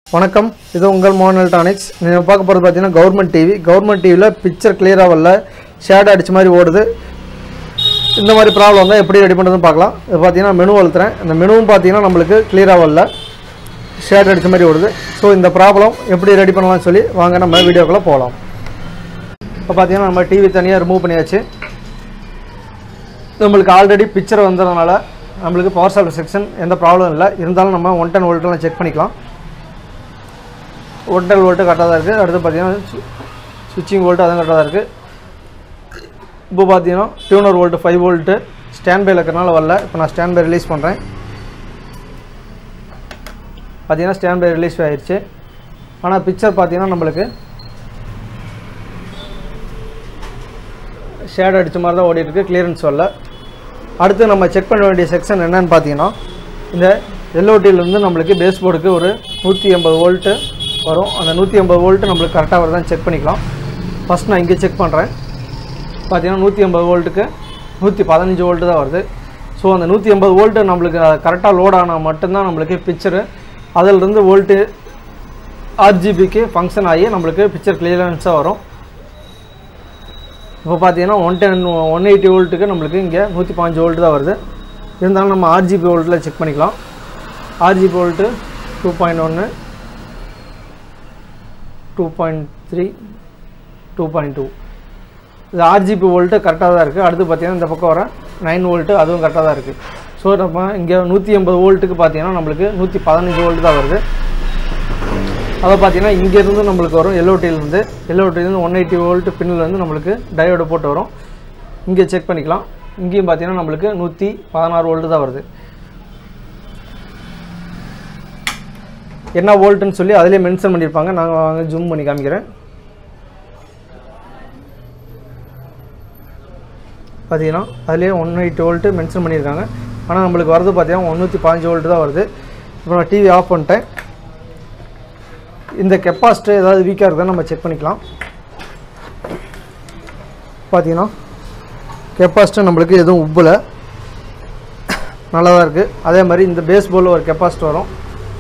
வணக்கம் இது உங்கள் மோகன் எலக்ட்ரானிக்ஸ் நீங்கள் பார்க்க போகிறது பார்த்தீங்கன்னா கவர்மெண்ட் டிவி கவர்மெண்ட் டிவியில் பிக்சர் கிளியராக வரல ஷேட் அடிச்ச மாதிரி ஓடுது இந்த மாதிரி ப்ராப்ளம் வந்தால் எப்படி ரெடி பண்ணுறதுன்னு பார்க்கலாம் இது பார்த்தீங்கன்னா மெனு அழுத்துறேன் இந்த மெனுவும் பார்த்தீங்கன்னா நம்மளுக்கு கிளியராக வரல ஷேட் அடிச்ச மாதிரி ஓடுது ஸோ இந்த ப்ராப்ளம் எப்படி ரெடி பண்ணலாம்னு சொல்லி வாங்க நம்ம வீடியோக்குள்ளே போகலாம் இப்போ பார்த்தீங்கன்னா நம்ம டிவி தனியாக ரிமூவ் பண்ணியாச்சு நம்மளுக்கு ஆல்ரெடி பிக்சர் வந்ததுனால நம்மளுக்கு பவர் சால்வ் செக்ஷன் எந்த ப்ராப்ளம் இல்லை இருந்தாலும் நம்ம ஒன் டென் வோல்ட்லாம் செக் பண்ணிக்கலாம் ஒன் டென் வோல்ட்டு கரெக்டாக தான் இருக்குது அடுத்து பார்த்தீங்கன்னா சுவிட்சிங் வோல்ட்டு அதுவும் கரெக்டாக தான் இருக்குது இப்போ பார்த்தீங்கன்னா டியூனர் வோல்ட்டு ஃபைவ் வோல்ட்டு ஸ்டாண்ட் பையில் இருக்கிறனால வரல இப்போ நான் ஸ்டாண்ட் பை ரிலீஸ் பண்ணுறேன் பார்த்தீங்கன்னா ஸ்டாண்ட் பை ரிலீஸ் ஆயிடுச்சு ஆனால் பிக்சர் பார்த்தீங்கன்னா நம்மளுக்கு ஷேட் அடித்த மாதிரி தான் ஓடிட்டு இருக்கு கிளியரன்ஸ் வரல அடுத்து நம்ம செக் பண்ண வேண்டிய செக்ஷன் என்னன்னு பார்த்தீங்கன்னா இந்த எல்ஓடியிலேருந்து நம்மளுக்கு பேஸ் போர்டுக்கு ஒரு நூற்றி எண்பது வோல்ட்டு வரும் அந்த நூற்றி எண்பது வோல்ட்டு நம்மளுக்கு கரெக்டாக வருதான்னு செக் பண்ணிக்கலாம் ஃபஸ்ட் நான் இங்கே செக் பண்ணுறேன் பார்த்தீங்கன்னா நூற்றி எண்பது வோல்ட்டுக்கு நூற்றி பதினஞ்சு வோல்ட்டு தான் வருது ஸோ அந்த நூற்றி எண்பது வோல்ட்டு நம்மளுக்கு கரெக்டாக லோட் ஆனால் மட்டும்தான் நம்மளுக்கு பிக்சரு அதிலிருந்து வோல்ட்டு ஆர்ஜிபிக்கு ஃபங்க்ஷன் ஆகி நம்மளுக்கு பிக்சர் கிளியரன்ஸாக வரும் இப்போ பார்த்தீங்கன்னா ஒன் டென் ஒன் எயிட்டி வோல்ட்டுக்கு நம்மளுக்கு இங்கே நூற்றி பாஞ்சு வோல்ட்டு தான் வருது இருந்தாலும் நம்ம ஆர்ஜிபி வோல்ட்டில் செக் பண்ணிக்கலாம் ஆர்ஜிபி வோல்ட்டு டூ பாயிண்ட் ஒன்று two point three two point two இது ஆர்ஜிபி வோல்ட்டு கரெக்டாக தான் இருக்குது அடுத்து பார்த்தீங்கன்னா இந்த பக்கம் வர நைன் வோல்ட்டு அதுவும் கரெக்டாக தான் இருக்குது ஸோ நம்ம இங்கே நூற்றி எண்பது வோல்ட்டுக்கு பார்த்தீங்கன்னா நம்மளுக்கு நூற்றி பதினஞ்சு வோல்ட்டு தான் வருது அதை பார்த்தீங்கன்னா இங்கேருந்து நம்மளுக்கு வரும் எல்ஓடியிலேருந்து எல்ஓடியிலேருந்து ஒன் எயிட்டி வோல்ட் பின்னிலேருந்து நம்மளுக்கு டயோடு போட்டு வரும் இங்கே செக் பண்ணிக்கலாம் இங்கேயும் பார்த்தீங்கன்னா நம்மளுக்கு நூற்றி பதினாறு வோல்ட்டு தான் வருது என்ன வோல்ட்டுன்னு சொல்லி அதிலே மென்ஷன் பண்ணியிருப்பாங்க நாங்கள் வாங்க ஜூம் பண்ணி காமிக்கிறேன் பார்த்தீங்கன்னா அதிலே ஒன் எயிட்டி வோல்ட்டு மென்ஷன் பண்ணியிருக்காங்க ஆனால் நம்மளுக்கு வரது பார்த்தீங்கன்னா ஒன்றூற்றி பதினஞ்சு வோல்ட்டு தான் வருது இப்போ நான் டிவி ஆஃப் பண்ணிட்டேன் இந்த கெப்பாசிட்டர் ஏதாவது வீக்காக இருக்குதான்னு நம்ம செக் பண்ணிக்கலாம் பார்த்தீங்கன்னா கெப்பாசிட்டர் நம்மளுக்கு எதுவும் உப்பலை நல்லா தான் இருக்குது அதே மாதிரி இந்த பேஸ் போலில் ஒரு கெப்பாசிட்டர் வரும்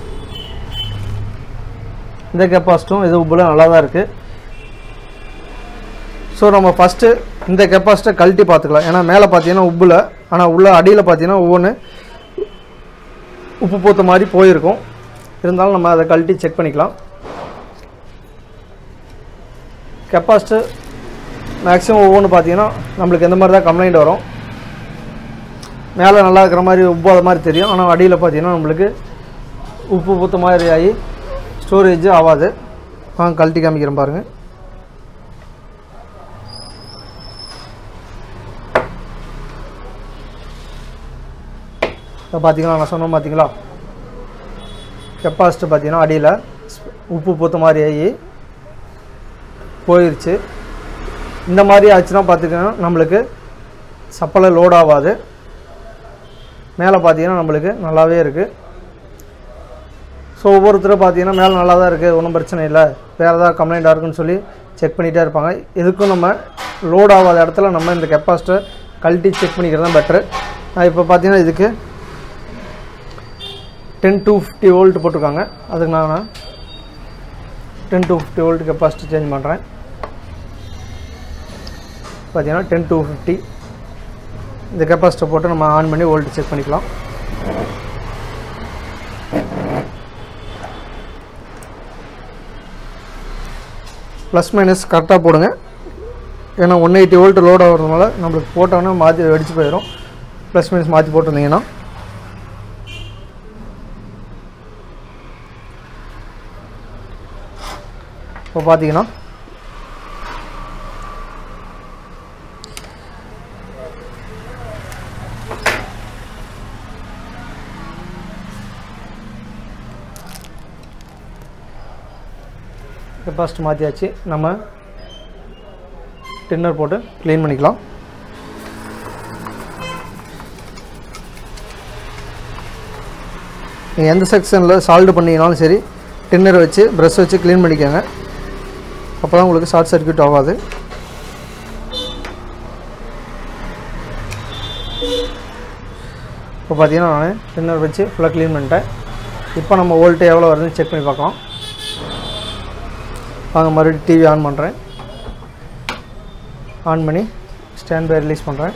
இந்த கெப்பாசிட்டரும் எதுவும் உப்பல நல்லா தான் இருக்குது ஸோ நம்ம ஃபஸ்ட்டு இந்த கெப்பாசிட்டர் கழட்டி பார்த்துக்கலாம் ஏன்னா மேலே பார்த்தீங்கன்னா உப்பில் ஆனால் உள்ள அடியில் பார்த்தீங்கன்னா ஒவ்வொன்று உப்பு பூத்த மாதிரி போயிருக்கும் இருந்தாலும் நம்ம அதை கழட்டி செக் பண்ணிக்கலாம் கெப்பாசிட்டர் மேக்ஸிமம் ஒவ்வொன்று பார்த்தீங்கன்னா நம்மளுக்கு எந்த மாதிரி தான் கம்ப்ளைண்ட் வரும் மேலே நல்லா இருக்கிற மாதிரி உப்பாத மாதிரி தெரியும் ஆனால் அடியில் பார்த்தீங்கன்னா நம்மளுக்கு உப்பு பூத்த மாதிரி ஆகி ஸ்டோரேஜ் ஆகாது வாங்க கழட்டி காமிக்கிறேன் பாருங்கள் இப்போ பார்த்தீங்களா நான் சொன்னேன் பார்த்தீங்களா கெப்பாசிட்டர் பார்த்தீங்கன்னா அடியில் உப்பு பூத்த மாதிரி ஆகி போயிடுச்சு இந்த மாதிரி ஆச்சுன்னா பார்த்துக்கணும் நம்மளுக்கு சப்பலை லோட் ஆகாது மேலே பார்த்தீங்கன்னா நம்மளுக்கு நல்லாவே இருக்குது ஸோ ஒவ்வொருத்தரும் பார்த்தீங்கன்னா மேலே நல்லா தான் இருக்குது ஒன்றும் பிரச்சனை இல்லை வேறு ஏதாவது கம்ப்ளைண்ட்டாக இருக்குன்னு சொல்லி செக் பண்ணிகிட்டே இருப்பாங்க இதுக்கும் நம்ம லோட் ஆகாத இடத்துல நம்ம இந்த கெப்பாசிட்டர் கழட்டி செக் பண்ணிக்கிறது தான் பெட்ரு நான் இப்போ பார்த்தீங்கன்னா இதுக்கு டென் டூ ஃபிஃப்டி வோல்ட் போட்டிருக்காங்க அதுக்கு நான் ten two fifty volt capacity change பண்ணுறேன் பார்த்தீங்கன்னா டென் டூ ஃபிஃப்டி இந்த கெப்பாசிட்டர் போட்டு நம்ம ஆன் பண்ணி வோல்ட் செக் பண்ணிக்கலாம் ப்ளஸ் மைனஸ் கரெக்டாக போடுங்க ஏன்னா ஒன் எயிட்டி வோல்ட் லோட் ஆகிறதுனால நம்மளுக்கு போட்டோன்னே மாற்றி வெடிச்சு போயிடும் ப்ளஸ் மைனஸ் மாற்றி போட்டிருந்தீங்கன்னா இப்போ பார்த்தீங்கன்னா கெப்பாசிட்டி மாற்றியாச்சு நம்ம டின்னர் போட்டு க்ளீன் பண்ணிக்கலாம் நீங்கள் எந்த செக்ஷனில் சால்வ் பண்ணிங்கனாலும் சரி டின்னர் வச்சு ப்ரெஷ் வச்சு க்ளீன் பண்ணிக்கோங்க அப்போ தான் உங்களுக்கு ஷார்ட் சர்க்யூட் ஆகாது இப்போ பார்த்தீங்கன்னா நான் டின்னர் வச்சு ஃபுல்லாக க்ளீன் பண்ணிட்டேன் இப்போ நம்ம வோல்ட்டு எவ்வளோ வருதுன்னு செக் பண்ணி பார்க்கலாம் வாங்க மறுபடியும் டிவி ஆன் பண்ணுறேன் ஆன் பண்ணி ஸ்டாண்ட் பை ரிலீஸ் பண்ணுறேன்